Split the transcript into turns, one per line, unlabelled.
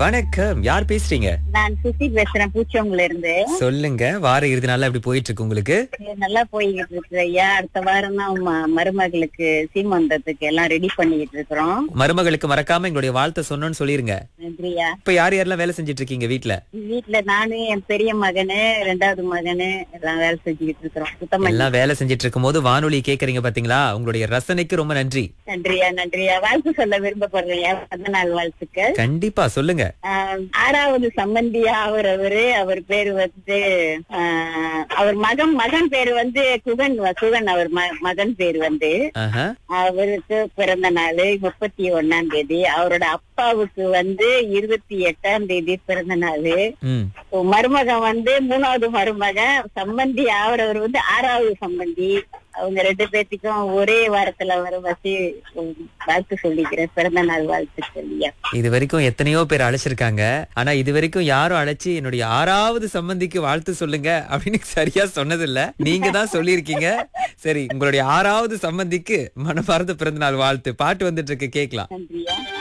வணக்கம் யார் பேசுறீங்க
நான் சுசி பேசுறேன் பூச்சவங்கல இருந்து
சொல்லுங்க வார இறுதி நாள்ல எப்படி போயிட்டு இருக்கு உங்களுக்கு
நல்லா போய்கிட்டு இருக்கு ஐயா அடுத்த வாரம் தான் ம- மருமகளுக்கு சீமந்தத்துக்கு எல்லாம் ரெடி பண்ணிக்கிட்டு இருக்கிறோம்
மருமகளுக்கு மறக்காம எங்களுடைய வாழ்த்தை சொன்னோன்னு சொல்லிருங்க
நன்றியா
இப்ப யார் யாரெல்லாம் வேலை செஞ்சுட்டு இருக்கீங்க வீட்ல
வீட்டுல நானு என் பெரிய மகனு ரெண்டாவது மகனு எல்லாம் வேலை செஞ்சுக்கிட்டு இருக்கிறோம் சுத்தமா
எல்லாம் வேலை செஞ்சுட்டு இருக்கும் போது வானொலி கேக்குறீங்க பாத்தீங்களா உங்களுடைய ரசனைக்கு ரொம்ப நன்றி
நன்றியா நன்றியா வாழ்த்து சொல்ல விரும்பப்படுறேன் பிறந்த நாள் வாழ்த்துக்கு
கண்டிப்பா சொல்லுங்க
ஆஹ் ஆறாவது சம்பந்தியா அவரவரு அவர் பேரு வந்து ஆஹ் அவர் மகன் மகன் பேரு வந்து குகன் குகன் அவர் ம- மகன் பேரு வந்து
ஆஹா.
அவருக்கு பிறந்த நாள் முப்பத்தி ஒண்ணாம் தேதி அவரோட அப்பாவுக்கு வந்து இருபத்தி எட்டாம் தேதி பிறந்த நாள்
ம்
மருமகன் வந்து மூணாவது மருமகன் சம்பந்தி ஆகிறவர் வந்து ஆறாவது சம்பந்தி அவங்க ரெண்டு பேர்த்துக்கும் ஒரே வாரத்துல வர வச்சு வாழ்த்து சொல்லிக்கிறேன் பிறந்த நாள் வாழ்த்து சொல்லியா
இது வரைக்கும் எத்தனையோ பேர் அழைச்சிருக்காங்க ஆனா இது வரைக்கும் யாரும் அழைச்சு என்னுடைய ஆறாவது சம்பந்திக்கு வாழ்த்து சொல்லுங்க அப்படின்னு சரியா சொன்னதில்ல நீங்க தான் சொல்லியிருக்கீங்க சரி உங்களுடைய ஆறாவது சம்பந்திக்கு மனமார்ந்த பிறந்த நாள் வாழ்த்து பாட்டு வந்துட்டு இருக்கு கேக்கலாம்
நன்றியா